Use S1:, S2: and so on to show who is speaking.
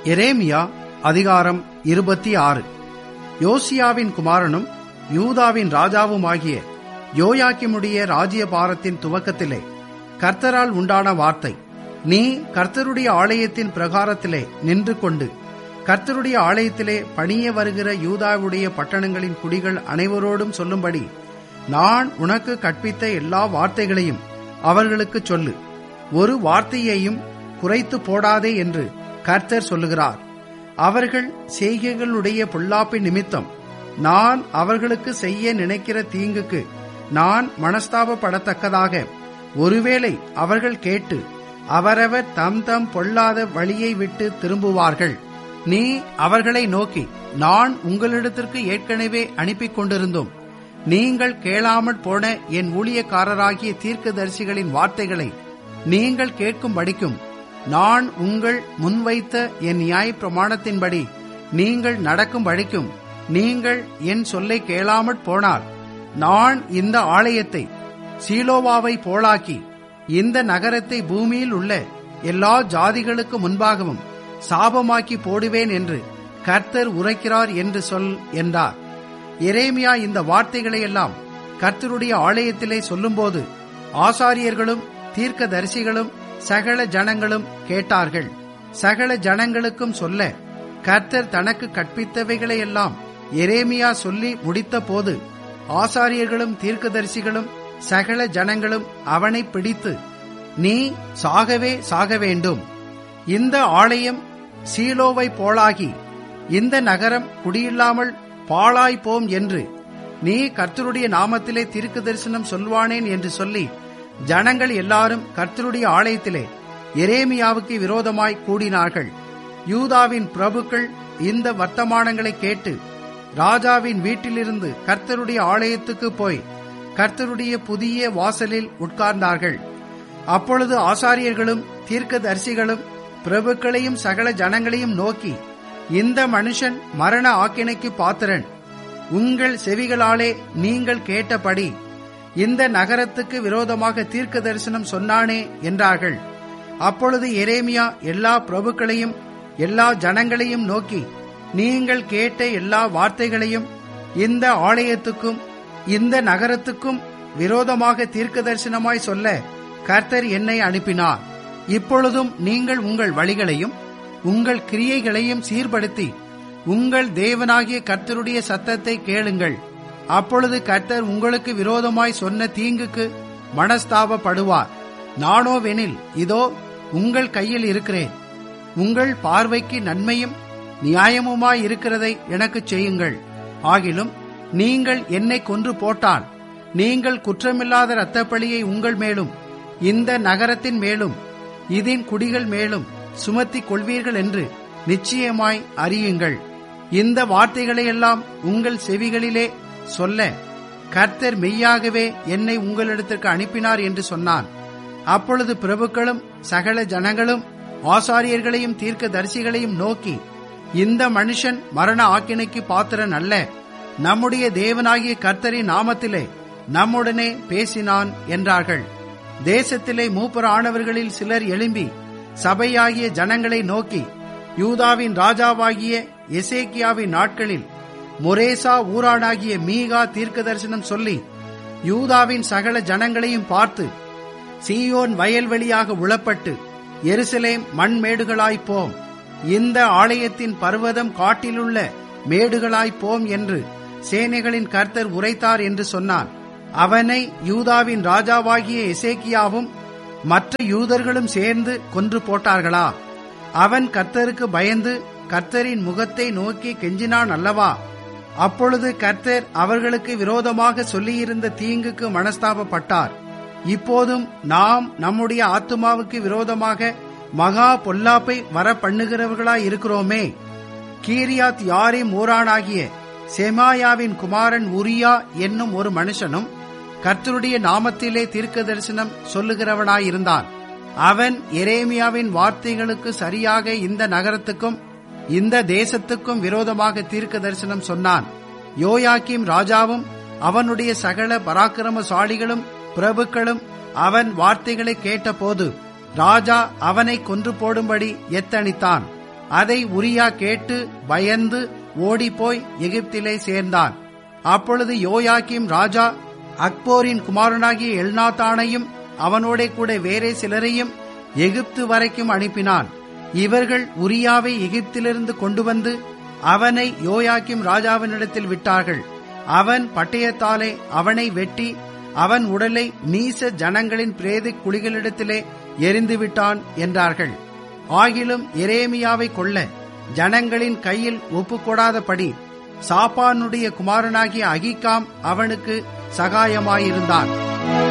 S1: எரேமியா அதிகாரம் இருபத்தி ஆறு யோசியாவின் குமாரனும் யூதாவின் ராஜாவுமாகிய யோயாக்கிமுடைய ராஜ்யபாரத்தின் துவக்கத்திலே கர்த்தரால் உண்டான வார்த்தை நீ கர்த்தருடைய ஆலயத்தின் பிரகாரத்திலே நின்று கொண்டு கர்த்தருடைய ஆலயத்திலே பணிய வருகிற யூதாவுடைய பட்டணங்களின் குடிகள் அனைவரோடும் சொல்லும்படி நான் உனக்கு கற்பித்த எல்லா வார்த்தைகளையும் அவர்களுக்கு சொல்லு ஒரு வார்த்தையையும் குறைத்து போடாதே என்று கர்த்தர் சொல்லுகிறார் அவர்கள் செய்கைகளுடைய பொல்லாப்பின் நிமித்தம் நான் அவர்களுக்கு செய்ய நினைக்கிற தீங்குக்கு நான் மனஸ்தாபப்படத்தக்கதாக ஒருவேளை அவர்கள் கேட்டு அவரவர் தம் தம் பொல்லாத வழியை விட்டு திரும்புவார்கள் நீ அவர்களை நோக்கி நான் உங்களிடத்திற்கு ஏற்கனவே அனுப்பி கொண்டிருந்தோம் நீங்கள் கேளாமற் போன என் ஊழியக்காரராகிய தீர்க்கதரிசிகளின் வார்த்தைகளை நீங்கள் கேட்கும்படிக்கும் நான் உங்கள் முன்வைத்த என் நியாய பிரமாணத்தின்படி நீங்கள் நடக்கும்படிக்கும் நீங்கள் என் சொல்லை கேளாமற் போனால் நான் இந்த ஆலயத்தை சீலோவாவை போலாக்கி இந்த நகரத்தை பூமியில் உள்ள எல்லா ஜாதிகளுக்கு முன்பாகவும் சாபமாக்கி போடுவேன் என்று கர்த்தர் உரைக்கிறார் என்று சொல் என்றார் எரேமியா இந்த வார்த்தைகளை எல்லாம் கர்த்தருடைய ஆலயத்திலே சொல்லும்போது ஆசாரியர்களும் தீர்க்கதரிசிகளும் சகல ஜனங்களும் கேட்டார்கள் சகல ஜனங்களுக்கும் சொல்ல கர்த்தர் தனக்கு கற்பித்தவைகளை எல்லாம் எரேமியா சொல்லி முடித்த போது ஆசாரியர்களும் தீர்க்கதரிசிகளும் சகல ஜனங்களும் அவனை பிடித்து நீ சாகவே சாக வேண்டும் இந்த ஆலயம் சீலோவை போலாகி இந்த நகரம் குடியில்லாமல் பாழாய்ப்போம் என்று நீ கர்த்தருடைய நாமத்திலே தீர்க்க தரிசனம் சொல்வானேன் என்று சொல்லி ஜனங்கள் எல்லாரும் கர்த்தருடைய ஆலயத்திலே எரேமியாவுக்கு விரோதமாய் கூடினார்கள் யூதாவின் பிரபுக்கள் இந்த வர்த்தமானங்களை கேட்டு ராஜாவின் வீட்டிலிருந்து கர்த்தருடைய ஆலயத்துக்கு போய் கர்த்தருடைய புதிய வாசலில் உட்கார்ந்தார்கள் அப்பொழுது ஆசாரியர்களும் தீர்க்கதரிசிகளும் பிரபுக்களையும் சகல ஜனங்களையும் நோக்கி இந்த மனுஷன் மரண ஆக்கினைக்கு பாத்திரன் உங்கள் செவிகளாலே நீங்கள் கேட்டபடி இந்த நகரத்துக்கு விரோதமாக தீர்க்க தரிசனம் சொன்னானே என்றார்கள் அப்பொழுது எரேமியா எல்லா பிரபுக்களையும் எல்லா ஜனங்களையும் நோக்கி நீங்கள் கேட்ட எல்லா வார்த்தைகளையும் இந்த ஆலயத்துக்கும் இந்த நகரத்துக்கும் விரோதமாக தீர்க்க தரிசனமாய் சொல்ல கர்த்தர் என்னை அனுப்பினார் இப்பொழுதும் நீங்கள் உங்கள் வழிகளையும் உங்கள் கிரியைகளையும் சீர்படுத்தி உங்கள் தேவனாகிய கர்த்தருடைய சத்தத்தை கேளுங்கள் அப்பொழுது கர்த்தர் உங்களுக்கு விரோதமாய் சொன்ன தீங்குக்கு மனஸ்தாபப்படுவார் நானோவெனில் இதோ உங்கள் கையில் இருக்கிறேன் உங்கள் பார்வைக்கு நன்மையும் நியாயமுமாய் இருக்கிறதை எனக்கு செய்யுங்கள் ஆகிலும் நீங்கள் என்னை கொன்று போட்டால் நீங்கள் குற்றமில்லாத இரத்தப்பழியை உங்கள் மேலும் இந்த நகரத்தின் மேலும் இதன் குடிகள் மேலும் சுமத்திக் கொள்வீர்கள் என்று நிச்சயமாய் அறியுங்கள் இந்த வார்த்தைகளையெல்லாம் உங்கள் செவிகளிலே சொல்ல கர்த்தர் மெய்யாகவே என்னை உங்களிடத்திற்கு அனுப்பினார் என்று சொன்னான் அப்பொழுது பிரபுக்களும் சகல ஜனங்களும் ஆசாரியர்களையும் தீர்க்க தரிசிகளையும் நோக்கி இந்த மனுஷன் மரண ஆக்கினைக்கு பாத்திரன் அல்ல நம்முடைய தேவனாகிய கர்த்தரின் நாமத்திலே நம்முடனே பேசினான் என்றார்கள் தேசத்திலே மூப்பரானவர்களில் சிலர் எழும்பி சபையாகிய ஜனங்களை நோக்கி யூதாவின் ராஜாவாகிய எசேக்கியாவின் நாட்களில் மொரேசா ஊரானாகிய மீகா தீர்க்க தரிசனம் சொல்லி யூதாவின் சகல ஜனங்களையும் பார்த்து சீயோன் வயல்வெளியாக உளப்பட்டு எருசலேம் மண்மேடுகளாய்ப்போம் இந்த ஆலயத்தின் பர்வதம் காட்டிலுள்ள மேடுகளாய்ப்போம் என்று சேனைகளின் கர்த்தர் உரைத்தார் என்று சொன்னான் அவனை யூதாவின் ராஜாவாகிய எசேக்கியாவும் மற்ற யூதர்களும் சேர்ந்து கொன்று போட்டார்களா அவன் கர்த்தருக்கு பயந்து கர்த்தரின் முகத்தை நோக்கி கெஞ்சினான் அல்லவா அப்பொழுது கர்த்தர் அவர்களுக்கு விரோதமாக சொல்லியிருந்த தீங்குக்கு மனஸ்தாபப்பட்டார் இப்போதும் நாம் நம்முடைய ஆத்துமாவுக்கு விரோதமாக மகா பொல்லாப்பை வர பண்ணுகிறவர்களாய் இருக்கிறோமே கீரியாத் யாரிம் ஊரானாகிய செமாயாவின் குமாரன் உரியா என்னும் ஒரு மனுஷனும் கர்த்தருடைய நாமத்திலே தீர்க்க தரிசனம் சொல்லுகிறவனாயிருந்தான் அவன் எரேமியாவின் வார்த்தைகளுக்கு சரியாக இந்த நகரத்துக்கும் இந்த தேசத்துக்கும் விரோதமாக தீர்க்க தரிசனம் சொன்னான் யோயாக்கிம் ராஜாவும் அவனுடைய சகல பராக்கிரமசாலிகளும் பிரபுக்களும் அவன் வார்த்தைகளை கேட்டபோது ராஜா அவனை கொன்று போடும்படி எத்தனித்தான் அதை உரியா கேட்டு பயந்து ஓடிப்போய் எகிப்திலே சேர்ந்தான் அப்பொழுது யோயாக்கிம் ராஜா அக்போரின் குமாரனாகிய எல்நாத்தானையும் அவனோட கூட வேறே சிலரையும் எகிப்து வரைக்கும் அனுப்பினான் இவர்கள் உரியாவை எகிப்திலிருந்து கொண்டு வந்து அவனை யோயாக்கிம் ராஜாவினிடத்தில் விட்டார்கள் அவன் பட்டயத்தாலே அவனை வெட்டி அவன் உடலை நீச ஜனங்களின் பிரேத குழிகளிடத்திலே எரிந்து விட்டான் என்றார்கள் ஆகிலும் எரேமியாவை கொல்ல ஜனங்களின் கையில் ஒப்புக்கொடாதபடி சாப்பானுடைய குமாரனாகிய அகிகாம் அவனுக்கு சகாயமாயிருந்தான்